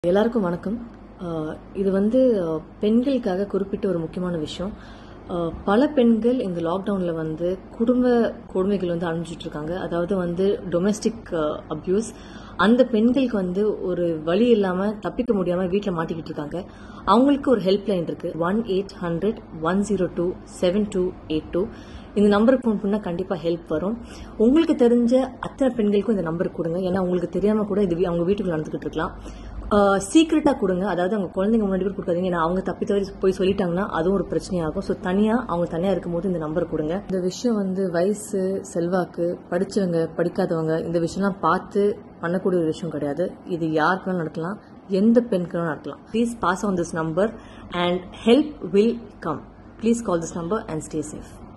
எல்லாருக்கும் வணக்கம் அஹ் இது வந்து அஹ், பெண்களுக்காக குறிப்பிட்ட ஒரு முக்கியமான விஷயம் அஹ், பல பெண்கள் இந்த லாக்டவுனில் வந்து குடும்ப கொடுமைகள் வந்து அனுப்பிச்சிட்டு இருக்காங்க அதாவது வந்து டொமெஸ்டிக் அப்யூஸ் அந்த பெண்களுக்கு வந்து ஒரு வழி இல்லாமல் தப்பிக்க முடியாமல் வீட்டில் மாட்டிக்கிட்டு இருக்காங்க அவங்களுக்கு ஒரு ஹெல்ப் லைன் இருக்கு one eight hundred one zero two seven two eight two இந்த நம்பருக்கு ஃபோன் பண்ணால் கண்டிப்பாக ஹெல்ப் வரும் உங்களுக்கு தெரிஞ்ச அத்தனை பெண்களுக்கும் இந்த நம்பர் கொடுங்க ஏன்னா உங்களுக்கு தெரியாமல் கூட இது வீ- அவங்க வீட்டுக்குள்ள நடந்துக்கிட்டு இருக்கலாம் சீக்கிரட்டாக கொடுங்க அதாவது அவங்க குழந்தைங்க முன்னாடி கூட கொடுக்காதீங்க ஏன்னா அவங்க தப்பி தவறி போய் சொல்லிட்டாங்கன்னா அதுவும் ஒரு பிரச்சனையாகும் ஸோ தனியாக அவங்க தனியாக இருக்கும்போது இந்த நம்பர் கொடுங்க இந்த விஷயம் வந்து வயசு செல்வாக்கு படிச்சவங்க படிக்காதவங்க இந்த விஷயம்லாம் பார்த்து பண்ணக்கூடிய ஒரு விஷயம் கிடையாது இது யாருக்கு வேணாலும் நடக்கலாம் எந்த பெண்களும் நடக்கலாம் please pass on this number and help will come please call this number and stay safe